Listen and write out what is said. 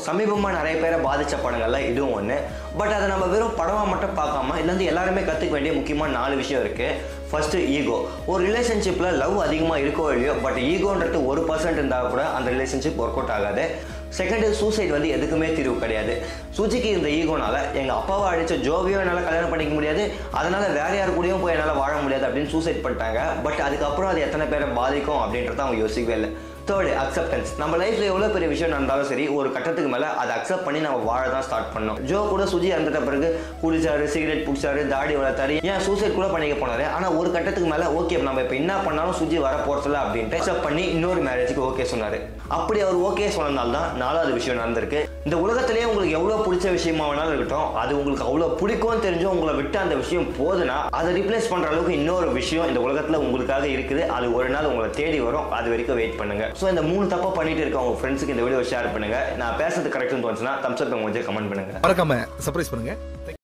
சமீபமாக நிறைய பேரை பாதித்த படங்கள்ல இதுவும் ஒன்று பட் அதை நம்ம வெறும் படமாக மட்டும் பார்க்காம இதுல இருந்து எல்லாருமே கற்றுக்க வேண்டிய முக்கியமான நாலு விஷயம் இருக்குது ஃபர்ஸ்ட் ஈகோ ஒரு ரிலேஷன்ஷிப்பில் லவ் அதிகமாக இருக்கோ இல்லையோ பட் ஈகோன்றது ஒரு பர்சன்ட் இருந்தால் கூட அந்த ரிலேஷன்ஷிப் ஒர்க் அவுட் ஆகாது செகண்ட் சூசைட் வந்து எதுக்குமே தீர்வு கிடையாது சுஜிக்கு இந்த ஈகோனால எங்கள் அப்பாவை அடித்த ஜோவியோ என்னால் கல்யாணம் பண்ணிக்க முடியாது அதனால வேற யார் கூடயும் போய் என்னால் வாழ முடியாது அப்படின்னு சூசைட் பண்ணிட்டாங்க பட் அதுக்கப்புறம் அது எத்தனை பேரை பாதிக்கும் அப்படின்றத அவங்க யோசிக்கவே இல்லை தேர்டு அக்செப்டன்ஸ் நம்ம லைஃப்ல எவ்வளோ பெரிய விஷயம் நடந்தாலும் சரி ஒரு கட்டத்துக்கு மேலே அதை அக்செப்ட் பண்ணி நம்ம வாழ தான் ஸ்டார்ட் பண்ணோம் ஜோ கூட சுஜி இறந்துட்ட பிறகு குடிச்சாரு சிகரெட் பிடிச்சாரு தாடி வளர்த்தாரு ஏன் சூசைட் கூட பண்ணிக்க போனாரு ஆனால் ஒரு கட்டத்துக்கு மேலே ஓகே நம்ம இப்போ என்ன பண்ணாலும் சுஜி வர போகிறதில்ல அப்படின்ட்டு அக்செப்ட் பண்ணி இன்னொரு மேரேஜுக்கு ஓகே சொன்னார் அப்படி அவர் ஓகே சொன்னதால தான் நாலாவது விஷயம் நடந்திருக்கு இந்த உலகத்திலேயே உங்களுக்கு எவ்வளோ பிடிச்ச விஷயமா வேணாலும் இருக்கட்டும் அது உங்களுக்கு அவ்வளோ பிடிக்கும்னு தெரிஞ்சும் உங்களை விட்டு அந்த விஷயம் போதுன்னா அதை ரிப்ளேஸ் பண்ணுற அளவுக்கு இன்னொரு விஷயம் இந்த உலகத்தில் உங்களுக்காக இருக்குது அது ஒரு நாள் உங்களை தேடி வரும் அது வரைக்கும் வெயிட் பண்ணுங்க ஸோ இந்த மூணு தப்பை பண்ணிட்டு இருக்க உங்க ஃப்ரெண்ட்ஸுக்கு இந்த வீடியோ ஷேர் பண்ணுங்க நான் பேசுறது கரெக்ட்னு தோணுச்சுன்னா தம்ஸ் அப் கொஞ்சம் கமெண்ட் பண்ணுங்க மறக்காம சர்ப்ரைஸ் பண்ணுங்க